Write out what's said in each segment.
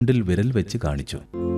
ചുണ്ടിൽ വിരൽ വെച്ച് കാണിച്ചു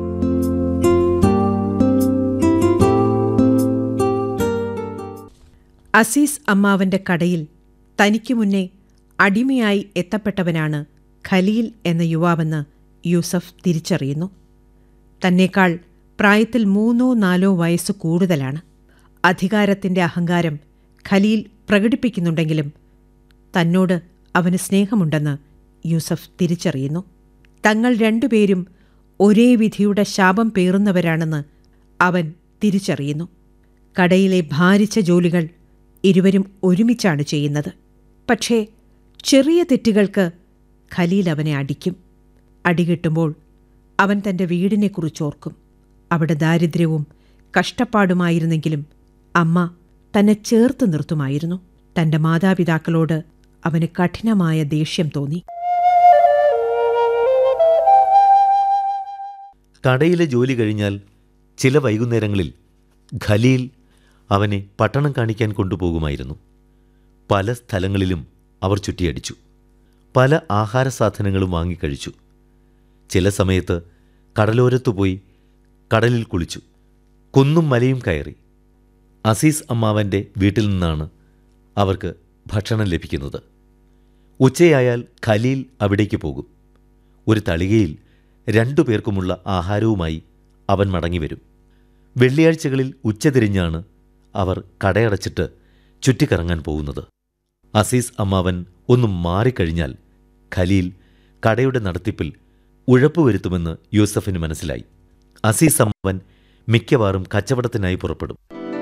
അസീസ് അമ്മാവന്റെ കടയിൽ തനിക്കു മുന്നേ അടിമയായി എത്തപ്പെട്ടവനാണ് ഖലീൽ എന്ന യുവാവെന്ന് യൂസഫ് തിരിച്ചറിയുന്നു തന്നേക്കാൾ പ്രായത്തിൽ മൂന്നോ നാലോ വയസ്സ് കൂടുതലാണ് അധികാരത്തിന്റെ അഹങ്കാരം ഖലീൽ പ്രകടിപ്പിക്കുന്നുണ്ടെങ്കിലും തന്നോട് അവന് സ്നേഹമുണ്ടെന്ന് യൂസഫ് തിരിച്ചറിയുന്നു തങ്ങൾ രണ്ടുപേരും ഒരേ വിധിയുടെ ശാപം പേറുന്നവരാണെന്ന് അവൻ തിരിച്ചറിയുന്നു കടയിലെ ഭാരിച്ച ജോലികൾ ഇരുവരും ഒരുമിച്ചാണ് ചെയ്യുന്നത് പക്ഷേ ചെറിയ തെറ്റുകൾക്ക് ഖലീൽ അവനെ അടിക്കും അടികിട്ടുമ്പോൾ അവൻ തന്റെ വീടിനെക്കുറിച്ചോർക്കും അവിടെ ദാരിദ്ര്യവും കഷ്ടപ്പാടുമായിരുന്നെങ്കിലും അമ്മ തന്നെ ചേർത്ത് നിർത്തുമായിരുന്നു തന്റെ മാതാപിതാക്കളോട് അവന് കഠിനമായ ദേഷ്യം തോന്നി കടയിലെ ജോലി കഴിഞ്ഞാൽ ചില വൈകുന്നേരങ്ങളിൽ ഖലീൽ അവനെ പട്ടണം കാണിക്കാൻ കൊണ്ടുപോകുമായിരുന്നു പല സ്ഥലങ്ങളിലും അവർ ചുറ്റിയടിച്ചു പല ആഹാര സാധനങ്ങളും വാങ്ങിക്കഴിച്ചു ചില സമയത്ത് കടലോരത്തു പോയി കടലിൽ കുളിച്ചു കുന്നും മലയും കയറി അസീസ് അമ്മാവൻ്റെ വീട്ടിൽ നിന്നാണ് അവർക്ക് ഭക്ഷണം ലഭിക്കുന്നത് ഉച്ചയായാൽ ഖലീൽ അവിടേക്ക് പോകും ഒരു തളികയിൽ രണ്ടു പേർക്കുമുള്ള ആഹാരവുമായി അവൻ മടങ്ങിവരും വെള്ളിയാഴ്ചകളിൽ ഉച്ചതിരിഞ്ഞാണ് അവർ കടയടച്ചിട്ട് ചുറ്റിക്കറങ്ങാൻ പോകുന്നത് അസീസ് അമ്മാവൻ ഒന്ന് മാറിക്കഴിഞ്ഞാൽ ഖലീൽ കടയുടെ നടത്തിപ്പിൽ ഉഴപ്പുവരുത്തുമെന്ന് യൂസഫിന് മനസ്സിലായി അസീസ് അമ്മാവൻ മിക്കവാറും കച്ചവടത്തിനായി പുറപ്പെടും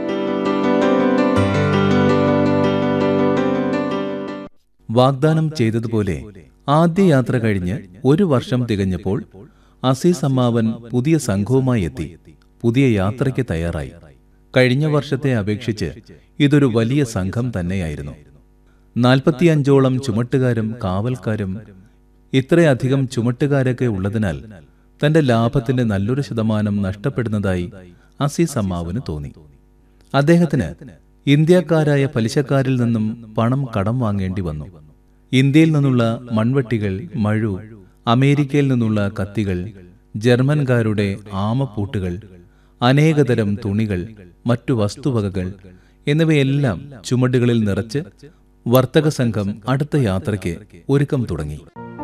വാഗ്ദാനം ചെയ്തതുപോലെ ആദ്യ യാത്ര കഴിഞ്ഞ് ഒരു വർഷം തികഞ്ഞപ്പോൾ അസീസ് അമ്മാവൻ പുതിയ സംഘവുമായി എത്തി പുതിയ യാത്രയ്ക്ക് തയ്യാറായി കഴിഞ്ഞ വർഷത്തെ അപേക്ഷിച്ച് ഇതൊരു വലിയ സംഘം തന്നെയായിരുന്നു നാൽപ്പത്തിയഞ്ചോളം ചുമട്ടുകാരും കാവൽക്കാരും ഇത്രയധികം ചുമട്ടുകാരൊക്കെ ഉള്ളതിനാൽ തന്റെ ലാഭത്തിന്റെ നല്ലൊരു ശതമാനം നഷ്ടപ്പെടുന്നതായി അസീസ് അമ്മാവന് തോന്നി അദ്ദേഹത്തിന് ഇന്ത്യക്കാരായ പലിശക്കാരിൽ നിന്നും പണം കടം വാങ്ങേണ്ടി വന്നു ഇന്ത്യയിൽ നിന്നുള്ള മൺവെട്ടികൾ മഴു അമേരിക്കയിൽ നിന്നുള്ള കത്തികൾ ജർമ്മൻകാരുടെ ആമപ്പൂട്ടുകൾ അനേകതരം തുണികൾ മറ്റു വസ്തുവകകൾ എന്നിവയെല്ലാം ചുമടുകളിൽ നിറച്ച് വർത്തക സംഘം അടുത്ത യാത്രയ്ക്ക് ഒരുക്കം തുടങ്ങി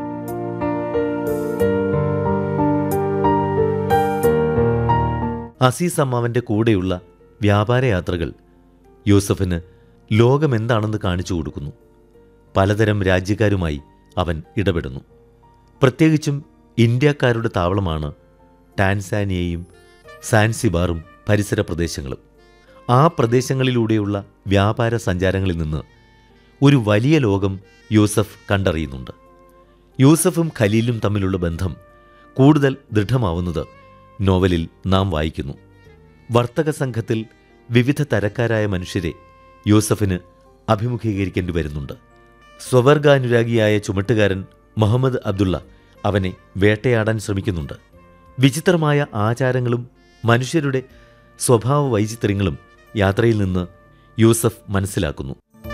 അസീസ് അമ്മാവൻ്റെ കൂടെയുള്ള വ്യാപാരയാത്രകൾ യൂസഫിന് ലോകമെന്താണെന്ന് കാണിച്ചു കൊടുക്കുന്നു പലതരം രാജ്യക്കാരുമായി അവൻ ഇടപെടുന്നു പ്രത്യേകിച്ചും ഇന്ത്യക്കാരുടെ താവളമാണ് ടാൻസാനിയയും സാൻസിബാറും പരിസര പ്രദേശങ്ങളും ആ പ്രദേശങ്ങളിലൂടെയുള്ള വ്യാപാര സഞ്ചാരങ്ങളിൽ നിന്ന് ഒരു വലിയ ലോകം യൂസഫ് കണ്ടറിയുന്നുണ്ട് യൂസഫും ഖലീലും തമ്മിലുള്ള ബന്ധം കൂടുതൽ ദൃഢമാവുന്നത് നോവലിൽ നാം വായിക്കുന്നു വർത്തക സംഘത്തിൽ വിവിധ തരക്കാരായ മനുഷ്യരെ യൂസഫിന് അഭിമുഖീകരിക്കേണ്ടി വരുന്നുണ്ട് സ്വവർഗാനുരാഗിയായ ചുമട്ടുകാരൻ മുഹമ്മദ് അബ്ദുള്ള അവനെ വേട്ടയാടാൻ ശ്രമിക്കുന്നുണ്ട് വിചിത്രമായ ആചാരങ്ങളും മനുഷ്യരുടെ സ്വഭാവ വൈചിത്ര്യങ്ങളും യാത്രയിൽ നിന്ന് യൂസഫ് മനസ്സിലാക്കുന്നു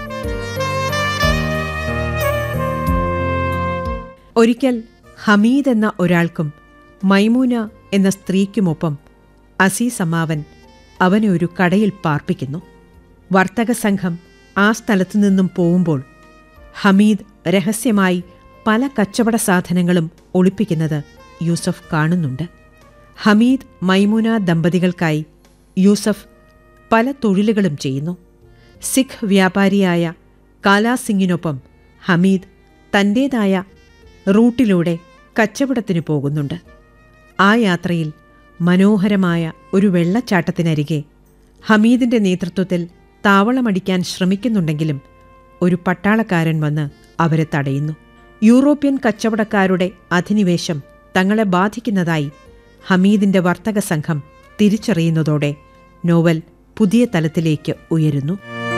ഒരിക്കൽ ഹമീദ് എന്ന ഒരാൾക്കും മൈമൂന എന്ന സ്ത്രീക്കുമൊപ്പം അസീസ് അമ്മാവൻ അവനെ ഒരു കടയിൽ പാർപ്പിക്കുന്നു വർത്തക സംഘം ആ സ്ഥലത്തു നിന്നും പോവുമ്പോൾ ഹമീദ് രഹസ്യമായി പല കച്ചവട സാധനങ്ങളും ഒളിപ്പിക്കുന്നത് യൂസഫ് കാണുന്നുണ്ട് ഹമീദ് മൈമുന ദമ്പതികൾക്കായി യൂസഫ് പല തൊഴിലുകളും ചെയ്യുന്നു സിഖ് വ്യാപാരിയായ കാലാസിംഗിനൊപ്പം ഹമീദ് തൻ്റേതായ റൂട്ടിലൂടെ കച്ചവടത്തിന് പോകുന്നുണ്ട് ആ യാത്രയിൽ മനോഹരമായ ഒരു വെള്ളച്ചാട്ടത്തിനരികെ ഹമീദിന്റെ നേതൃത്വത്തിൽ താവളമടിക്കാൻ ശ്രമിക്കുന്നുണ്ടെങ്കിലും ഒരു പട്ടാളക്കാരൻ വന്ന് അവരെ തടയുന്നു യൂറോപ്യൻ കച്ചവടക്കാരുടെ അധിനിവേശം തങ്ങളെ ബാധിക്കുന്നതായി ഹമീദിന്റെ വർത്തക സംഘം തിരിച്ചറിയുന്നതോടെ നോവൽ പുതിയ തലത്തിലേക്ക് ഉയരുന്നു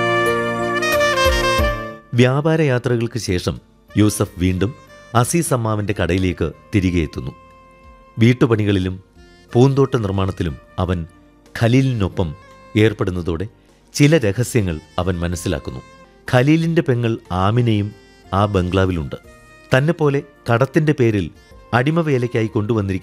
വ്യാപാരയാത്രകൾക്ക് ശേഷം യൂസഫ് വീണ്ടും അസീസ് അമ്മാവൻ്റെ കടയിലേക്ക് തിരികെ എത്തുന്നു വീട്ടുപണികളിലും പൂന്തോട്ട നിർമ്മാണത്തിലും അവൻ ഖലീലിനൊപ്പം ഏർപ്പെടുന്നതോടെ ചില രഹസ്യങ്ങൾ അവൻ മനസ്സിലാക്കുന്നു ഖലീലിൻ്റെ പെങ്ങൾ ആമിനയും ആ ബംഗ്ലാവിലുണ്ട് തന്നെപ്പോലെ കടത്തിൻ്റെ പേരിൽ അടിമവേലയ്ക്കായി കൊണ്ടുവന്നിരിക്കുന്ന